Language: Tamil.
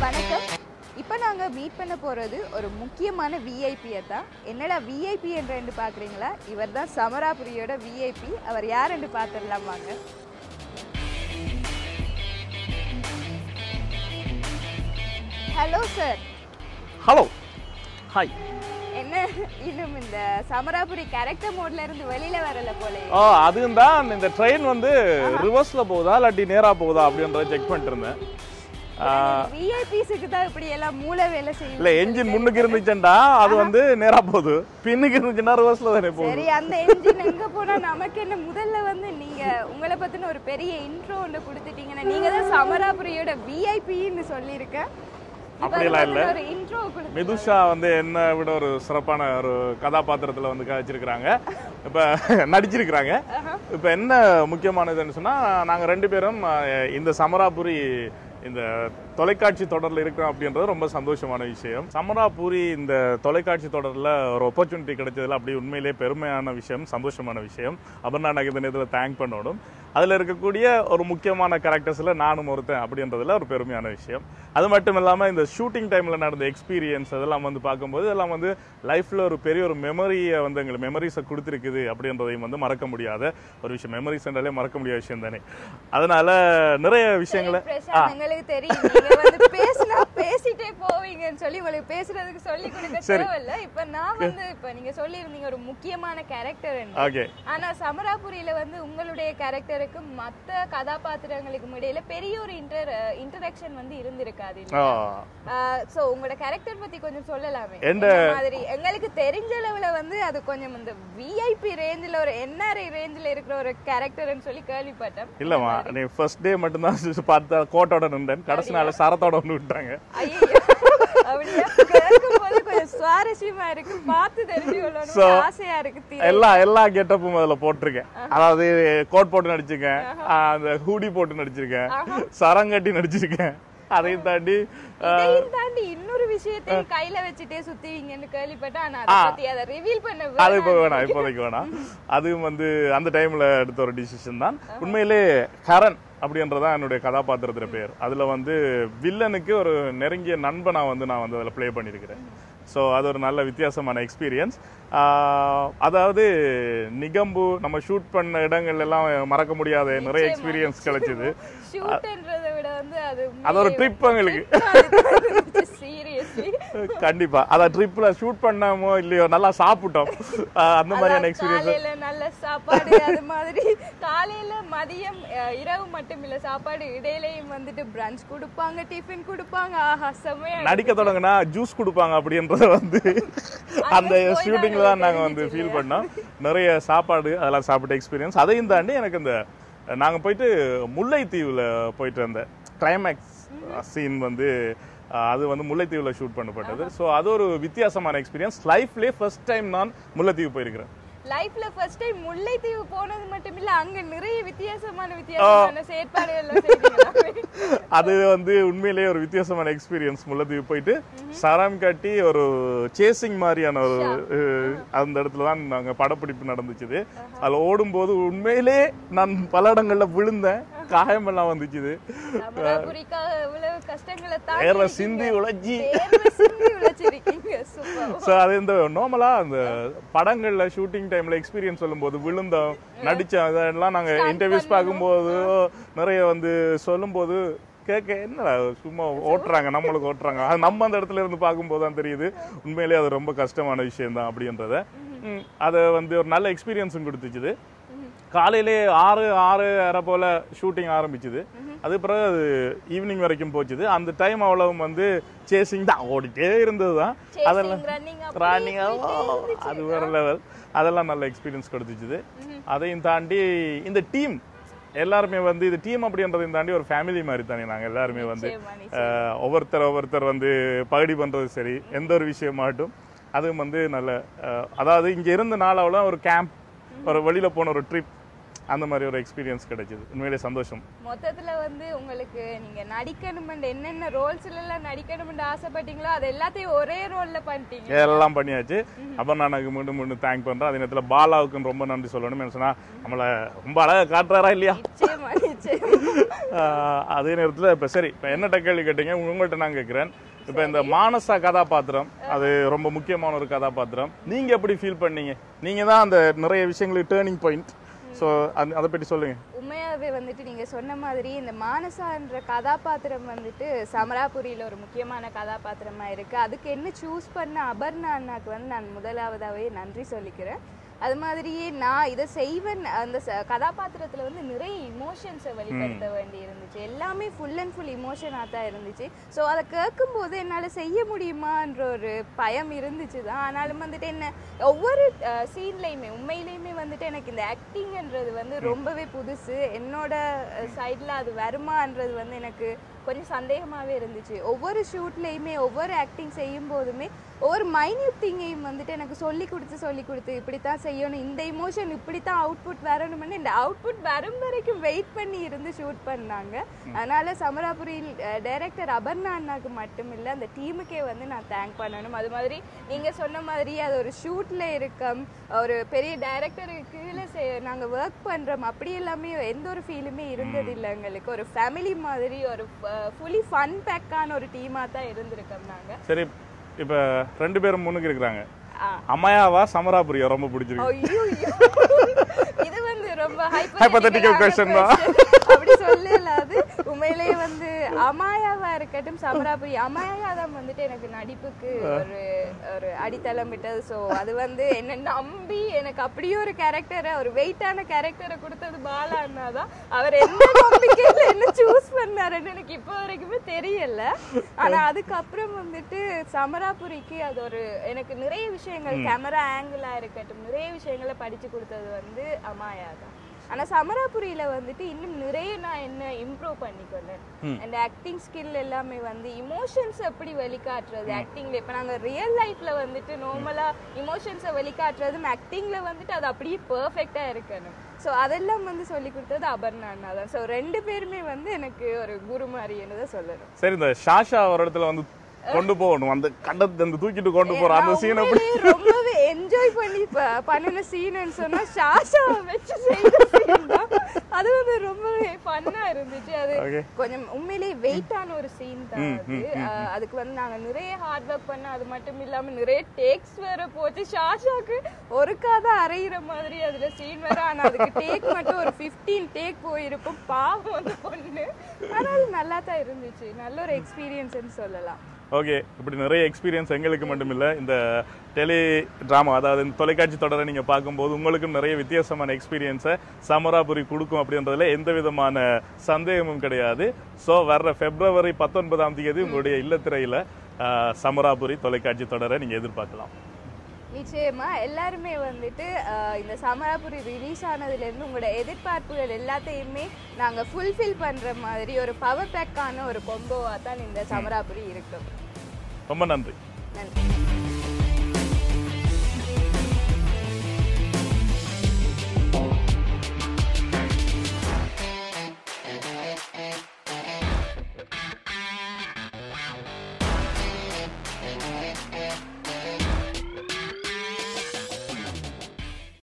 வணக்கம் இப்போ நாங்கள் மீட் பண்ண போகிறது ஒரு முக்கியமான விஐபியை தான் என்னடா விஐபி என்று பார்க்குறீங்களா இவர் தான் சமராபுரியோட விஐபி அவர் யார் என்று பார்த்துடலாம் வாங்க ஹலோ சார் ஹலோ ஹாய் என்ன இன்னும் இந்த சமராபுரி கேரக்டர் மோட்ல இருந்து வெளியில வரல போல ஆ அதுவும் தான் இந்த ட்ரெயின் வந்து ரிவர்ஸ்ல போகுதா இல்லாட்டி நேரா போகுதா அப்படின்றத செக் பண்ணிட்டு இருந்தேன் ஆ, விஐபிஸுக்கு தான் இப்படி எல்லாம் மூளை வேலை செய்யும் இல்ல என்ஜின் முன்னுக்கு இருந்துச்சுன்னா அது வந்து நேரா போகுது பின்னுக்கு இருந்துச்சுன்னா ரிவர்ஸ்ல தானே போகுது சரி அந்த என்ஜின் எங்க போனா நமக்கு என்ன முதல்ல வந்து நீங்க உங்களை பத்தின ஒரு பெரிய இன்ட்ரோ ஒன்று கொடுத்துட்டீங்கன்னா நீங்க தான் சமராபுரியோட விஐபின்னு சொல்லியிருக்கேன் இப்ப அதை அப்படியெல்லாம் இல்ல. பத்தின ஒரு இன்ட்ரோ கொடுத்து மிதுஷா வந்து என்ன விட ஒரு சிறப்பான ஒரு கதாபாத்திரத்துல வந்து காய்ச்சிருக்கிறாங்க இப்ப நடிச்சிருக்கிறாங்க இப்ப என்ன முக்கியமானதுன்னு சொன்னா நாங்க ரெண்டு பேரும் அஹ், இந்த சமராபுரி இந்த தொலைக்காட்சி தொடர்ல இருக்கிறோம் அப்படின்றது ரொம்ப சந்தோஷமான விஷயம் சமராபுரி இந்த தொலைக்காட்சி தொடர்ல ஒரு opportunity கிடைச்சதுல அப்படி உண்மையிலே பெருமையான விஷயம் சந்தோஷமான விஷயம் அபர்ணா எனக்கு இந்த நேரத்தில் தேங்க் பண்ணணும் அதுல இருக்கக்கூடிய ஒரு முக்கியமான கேரக்டர்ஸ்ல நானும் ஒருத்தன் அப்படின்றதுல ஒரு பெருமையான விஷயம் அது மட்டும் இல்லாம இந்த ஷூட்டிங் டைம்ல நடந்த எக்ஸ்பீரியன்ஸ் அதெல்லாம் வந்து பார்க்கும்போது இதெல்லாம் வந்து லைஃப்ல ஒரு பெரிய ஒரு மெமரியை வந்து எங்களுக்கு மெமரிஸை கொடுத்துருக்குது அப்படின்றதையும் வந்து மறக்க முடியாத ஒரு விஷயம் மெமரிஸ்ன்றாலே மறக்க முடியாத விஷயம் தானே அதனால நிறைய விஷயங்களை பிரசாந்த், எங்களுக்கு தெரியும் நீங்க வந்து பேசினா பேசிட்டே போவீங்கன்னு சொல்லி உங்களுக்கு பேசுறதுக்கு சொல்லி கொடுக்க தேவையில்ல இப்ப நான் வந்து இப்ப நீங்க சொல்லியிருந்தீங்க ஒரு முக்கியமான கேரக்டர் ஓகே ஆனா சமராபுரியில வந்து உங்களுடைய கேரக்டருக்கும் மத்த கதாபாத்திரங்களுக்கும் இடையில பெரிய ஒரு இன்டர் இன்டராக்ஷன் வந்து இருந்திருக்காது சோ உங்களோட கேரக்டர் பத்தி கொஞ்சம் சொல்லலாமே எந்த- என்ன மாதிரி எங்களுக்கு தெரிஞ்ச அளவுல வந்து அது கொஞ்சம் இந்த விஐபி ரேஞ்சில ஒரு என்ஆர்ஐ ரேஞ்சில இருக்கிற ஒரு கேரக்டர்னு சொல்லி கேள்விப்பட்டேன் இல்லம்மா நீ ஃபர்ஸ்ட் டே மட்டும்தான் பார்த்தா கோட்டோட நின்றேன் கடைசி நாள் சரத்தோட வந்து விட்டாங்க ஐயோ அப்படியா கேட்கும்போது கொஞ்சம் சுவாரஸ்யமா இருக்கு பார்த்து தெரிஞ்சுக்கொள்ளணும் So, ஆசையா இருக்கு தீ- எல்லா எல்லா கெட்டப்பும் அதில் போட்டிருக்கேன் அதாவது கோட் போட்டு நடிச்சிருக்கேன் ஆஹ் அந்த ஹூடி போட்டு நடிச்சிருக்கேன் சரம் கட்டி நடிச்சிருக்கேன் அதையும் தாண்டி இதையும் தாண்டி இன்னொரு விஷயத்தையும் கையில வச்சுட்டே சுத்துவீங்கன்னு கேள்விப்பட்டேன் ஆனா அதை பத்தி அதை ரிவீல் பண்ண அது இப்போ வேணாம். வேணாம் இப்போதைக்கு வேணாம் அதுவும் வந்து அந்த டைம்ல எடுத்த ஒரு டிசிஷன் தான் உண்மையிலே கரண் அப்படின்றதான் என்னுடைய கதாபாத்திரத்துல பேர் அதுல வந்து வில்லனுக்கு ஒரு நெருங்கிய நண்பனா வந்து நான் வந்து அதில் ப்ளே பண்ணியிருக்கிறேன் ஸோ அது ஒரு நல்ல வித்தியாசமான எக்ஸ்பீரியன்ஸ் அதாவது நிகம்பு நம்ம ஷூட் பண்ண இடங்கள் எல்லாம் மறக்க முடியாத நிறைய எக்ஸ்பீரியன்ஸ் கிடைச்சிது ஷூட்ன்றதை விட வந்து அது அது ஒரு ட்ரிப் எங்களுக்கு சீரியஸ்லி கண்டிப்பா அத ட்ரிப்ல ஷூட் பண்ணாமோ இல்லையோ நல்லா சாப்பிட்டோம் ஆஹ் அந்த மாதிரியான எக்ஸ்பீரியன்ஸ் காலையில நல்ல சாப்பாடு அது மாதிரி காலையில மதியம் அஹ், இரவு மட்டும் இல்ல சாப்பாடு இடையிலயும் வந்துட்டு பிரஞ்ச் கொடுப்பாங்க டிஃபன் கொடுப்பாங்க ஆஹா செம்மையா நடிக்க தொடங்கினா ஜூஸ் கொடுப்பாங்க அப்படின்றத வந்து அந்த போய் ஷூட்டிங்ல நாங்க தான் நாங்க வந்து ஃபீல் பண்ணோம் நிறைய சாப்பாடு அதெல்லாம் சாப்பிட்ட எக்ஸ்பீரியன்ஸ் அதையும் தாண்டி எனக்கு இந்த நாங்க போயிட்டு முல்லைத்தீவுல போயிட்டு இருந்த கிளைமேக்ஸ் சீன் வந்து அஹ், அது வந்து முல்லைத்தீவுல ஷூட் பண்ணப்பட்டது ஸோ அது ஒரு வித்தியாசமான எக்ஸ்பீரியன்ஸ் லைஃப்லேயே ஃபர்ஸ்ட் டைம் நான் முல்லைத்தீவு போயிருக்கிறேன் லைஃப்ல ஃபர்ஸ்ட் டைம் முல்லைத்தீவு போனது மட்டும் இல்ல அங்க நிறைய வித்தியாசமான வித்தியாசமான செயற்பாடுகள் எல்லாம் செய்தீங்களா? அது வந்து உண்மையிலேயே ஒரு வித்தியாசமான எக்ஸ்பீரியன்ஸ் முல்லைத்தீவு போயிட்டு சரம் கட்டி ஒரு சேசிங் மாதிரியான ஒரு அஹ், அந்த இடத்துல தான் நாங்க படப்பிடிப்பு நடந்துச்சுது அதுல ஓடும்போது உண்மையிலே நான் பல இடங்கள்ல விழுந்தேன் காயமெல்லாம் வந்துச்சுது சமராபுரிக்காக இவ்வளவு கஷ்டங்களை வேர்வை தாண்டி சிந்தி உழைச்சி தேர்வை சிந்தி உழைச்சிருக்கீங்க சூப்பர் ஸோ அது இந்த நார்மலா அந்த படங்கள்ல ஷூட்டிங் டைம்ல எக்ஸ்பீரியன்ஸ் சொல்லும்போது விழுந்தோம் நடிச்சோம் அதெல்லாம் நாங்க இன்டர்வியூஸ் பார்க்கும்போது நிறைய வந்து சொல்லும்போது கேட்க என்னடா சும்மா ஓட்டுறாங்க நம்மளுக்கு ஓட்டுறாங்க அது நம்ம அந்த இடத்துல இருந்து பார்க்கும்போது தான் தெரியுது உண்மையிலேயே அது ரொம்ப கஷ்டமான விஷயம் தான் அப்படின்றத ம், அதை வந்து ஒரு நல்ல எக்ஸ்பீரியன்ஸும் கொடுத்துச்சுது காலையிலே ஆறு ஆறு அரை போல ஷூட்டிங் ஆரம்பிச்சுது அது பிறகு அது ஈவினிங் வரைக்கும் போச்சுது அந்த டைம் அவ்வளவு வந்து சேசிங் தான் ஓடிட்டே இருந்தது தான் அதெல்லாம் ரன்னிங் ரன்னிங் அது வேற லெவல் அதெல்லாம் நல்ல எக்ஸ்பீரியன்ஸ் கொடுத்துச்சுது அதையும் தாண்டி இந்த டீம் எல்லாருமே வந்து இது டீம் அப்படின்றதையும் தாண்டி ஒரு ஃபேமிலி மாதிரி தானே நாங்கள் எல்லாருமே வந்து அஹ், ஒவ்வொருத்தர் ஒவ்வொருத்தர் வந்து பகடி பண்றது சரி எந்த ஒரு விஷயமாட்டும் அதுவும் வந்து நல்ல அஹ், அதாவது இங்க இருந்த நாளாவில் ஒரு கேம்ப் ஒரு வெளியில போன ஒரு ட்ரிப் அந்த மாதிரி ஒரு எக்ஸ்பீரியன்ஸ் கிடைச்சது உண்மையிலே சந்தோஷம் மொத்தத்துல வந்து உங்களுக்கு நீங்க நடிக்கணுமெண்ட் என்னென்ன ரோல்ஸ்ல எல்லாம் நடிக்கணுமெண்ட் ஆசைப்பட்டீங்களோ அது எல்லாத்தையும் ஒரே ரோல்ல பண்ணிட்டீங்க எல்லாம் பண்ணியாச்சு அப்ப நான் எனக்கு மீண்டும் மீண்டும் தேங்க் பண்றேன் அதே நேரத்தில் பாலாவுக்கும் ரொம்ப நன்றி சொல்லணும் ஏன்னு சொன்னா நம்மளை ரொம்ப அழகா காட்டுறாரா இல்லையா நிச்சயமா ஆஹ் அதே நேரத்தில் இப்போ சரி இப்போ என்ன கேள்வி கேட்டீங்க உங்கள்கிட்ட நான் கேட்குறேன் இப்போ இந்த மானசா கதாபாத்திரம் அது ரொம்ப முக்கியமான ஒரு கதாபாத்திரம் நீங்க எப்படி ஃபீல் பண்ணீங்க நீங்க தான் அந்த நிறைய விஷயங்களுக்கு டேர்னிங் பாயிண்ட் ஸோ அதை பற்றி சொல்லுங்க உண்மையாவே வந்துட்டு நீங்க சொன்ன மாதிரி இந்த மானசான்ற கதாபாத்திரம் வந்துட்டு சமராபுரியில ஒரு முக்கியமான கதாபாத்திரமா இருக்கு அதுக்கு என்ன சூஸ் பண்ண அபர்ணா அண்ணாக்கு வந்து நான் முதலாவதாவே நன்றி சொல்லிக்கிறேன் அது மாதிரியே நான் இதை செய்வேன் அந்த ச- கதாபாத்திரத்துல வந்து நிறைய இமோஷன்ஸை வெளிப்படுத்த வேண்டி இருந்துச்சு எல்லாமே ஃபுல் அண்ட் ஃபுல் இமோஷனாக தான் இருந்துச்சு ஸோ அதை கேட்கும்போது என்னால் செய்ய முடியுமான்ற ஒரு பயம் இருந்துச்சு தான் ஆனாலும் வந்துட்டு என்ன ஒவ்வொரு சீன்லையுமே உண்மையிலையுமே வந்துட்டு எனக்கு இந்த ஆக்டிங்ன்றது வந்து ரொம்பவே புதுசு என்னோட சைடில் அது வருமான்றது வந்து எனக்கு கொஞ்சம் சந்தேகமாகவே இருந்துச்சு ஒவ்வொரு ஷூட்லேயுமே ஒவ்வொரு ஆக்டிங் செய்யும் போதுமே ஒவ்வொரு மைன்யூட் திங்கையும் வந்துட்டு எனக்கு சொல்லி கொடுத்து சொல்லி கொடுத்து இப்படி தான் செய்யணும் இந்த இமோஷன் இப்படி தான் அவுட்புட் வரணும்னு இந்த அவுட்புட் வரும் வரைக்கும் வெயிட் பண்ணி இருந்து ஷூட் பண்ணாங்க அதனால சமராபுரியில் டைரக்டர் அபர்ணா அண்ணாக்கு மட்டும் இல்லை அந்த டீமுக்கே வந்து நான் தேங்க் பண்ணணும் அது மாதிரி நீங்க சொன்ன மாதிரி அது ஒரு ஷூட்ல இருக்கம் ஒரு பெரிய டைரக்டருக்கு கீழே செ- நாங்க ஒர்க் பண்றோம் அப்படி எல்லாமே எந்த ஒரு ஃபீலுமே இருந்தது இல்லை எங்களுக்கு ஒரு ஃபேமிலி மாதிரி ஒரு ஃபுல்லி ஃபன் பேக்கான ஒரு டீமா தான் இருந்திருக்கோம் நாங்க சரி இப்போ ரெண்டு பேரும் முன்னுக்கு இருக்கிறாங்க ஆ. அம்மாயாவா சமராபுரியா ரொம்ப பிடிச்சிருக்கு ஐயோ இது வந்து ரொம்ப Hypothetical question தான். அப்படி சொல்லல அது உண்மையிலேயே வந்து அமாயாவா இருக்கட்டும் சமராபுரி அமாயா தான் வந்துட்டு எனக்கு நடிப்புக்கு ஒரு ஒரு அடித்தளம் விட்டது சோ அது வந்து என்ன நம்பி எனக்கு அப்படியே ஒரு கேரக்டரை ஒரு வெயிட்டான கேரக்டரை கொடுத்தது பாலா அண்ணா தான் அவர் எந்த நம்பிக்கையில என்ன சூஸ் பண்ணாருன்னு எனக்கு இப்போ வரைக்குமே தெரியல ஆனா அதுக்கப்புறம் வந்துட்டு சமராபுரிக்கு அது ஒரு எனக்கு நிறைய விஷயங்கள் கேமரா ஆங்கிளா இருக்கட்டும் நிறைய விஷயங்களை படிச்சு கொடுத்தது வந்து அமாயா தான் ஆனா சமராபுரியில வந்துட்டு இன்னும் நிறைய நான் என்ன இம்ப்ரூவ் பண்ணிக்கொண்டேன் அந்த ஆக்டிங் ஸ்கில் எல்லாமே வந்து இமோஷன்ஸ் எப்படி வெளிக்காட்டுறது ஆக்டிங்ல இப்ப நாங்க ரியல் லைஃப்ல வந்துட்டு நார்மலா இமோஷன்ஸை வெளிக்காட்டுறதும் ஆக்டிங்ல வந்துட்டு அது அப்படியே பெர்ஃபெக்டா இருக்கணும் ஸோ அதெல்லாம் வந்து சொல்லி கொடுத்தது அபர்ணா அண்ணா தான் ஸோ ரெண்டு பேருமே வந்து எனக்கு ஒரு குரு மாதிரின்னு தான் சொல்லணும் சரி இந்த ஷாஷா ஒரு இடத்துல வந்து கொண்டு போகணும் அந்த கண்டத்தை அந்த தூக்கிட்டு கொண்டு போற அந்த நான் சீனை எப்படி உண்மையிலேயே ரொம்பவே என்ஜாய் பண்ணி ப- பண்ணின சீன்னு சொன்னா ஷாஷாவை வச்சு செய்த scene தான் அது வந்து ரொம்பவே ஃபன்னா இருந்துச்சு அது Okay. கொஞ்சம் உண்மையிலேயே வெயிட்டான ஒரு சீன் தான் அது அஹ் அதுக்கு வந்து நாங்க நிறைய ஹார்ட் ஒர்க் பண்ண அது மட்டும் இல்லாம நிறைய டேக்ஸ் வேற போச்சு ஷாஷாக்கு ஒருக்காத அரைகிற மாதிரி அதுல சீன் வேற ஆனா அதுக்கு டேக் மட்டும் ஒரு 15 டேக் போயிருக்கும் பாவம் அந்த பொண்ணு ஆனாலும் நல்லா தான் இருந்துச்சு நல்ல ஒரு எக்ஸ்பீரியன்ஸ்னு சொல்லலாம் ஓகே இப்படி நிறைய எக்ஸ்பீரியன்ஸ் எங்களுக்கு மட்டும் இல்லை இந்த டெலி ட்ராமா அதாவது இந்த தொலைக்காட்சி தொடரை நீங்கள் பார்க்கும்போது உங்களுக்கும் நிறைய வித்தியாசமான எக்ஸ்பீரியன்ஸை சமராபுரி கொடுக்கும் அப்படின்றதுல எந்த விதமான சந்தேகமும் கிடையாது ஸோ வர்ற பிப்ரவரி பத்தொன்பதாம் தேதி உங்களுடைய இல்லத்திரையில் சமராபுரி தொலைக்காட்சி தொடரை நீங்கள் எதிர்பார்க்கலாம் நிச்சயமா எல்லாருமே வந்துட்டு அஹ், இந்த சமராபுரி ரிலீஸ் ஆனதுல இருந்து உங்களோட எதிர்பார்ப்புகள் எல்லாத்தையுமே நாங்க ஃபுல்ஃபில் பண்ற மாதிரி ஒரு பவர் பேக்கான ஒரு கொம்போவா தான் இந்த சமராபுரி இருக்கும் ரொம்ப நன்றி நன்றி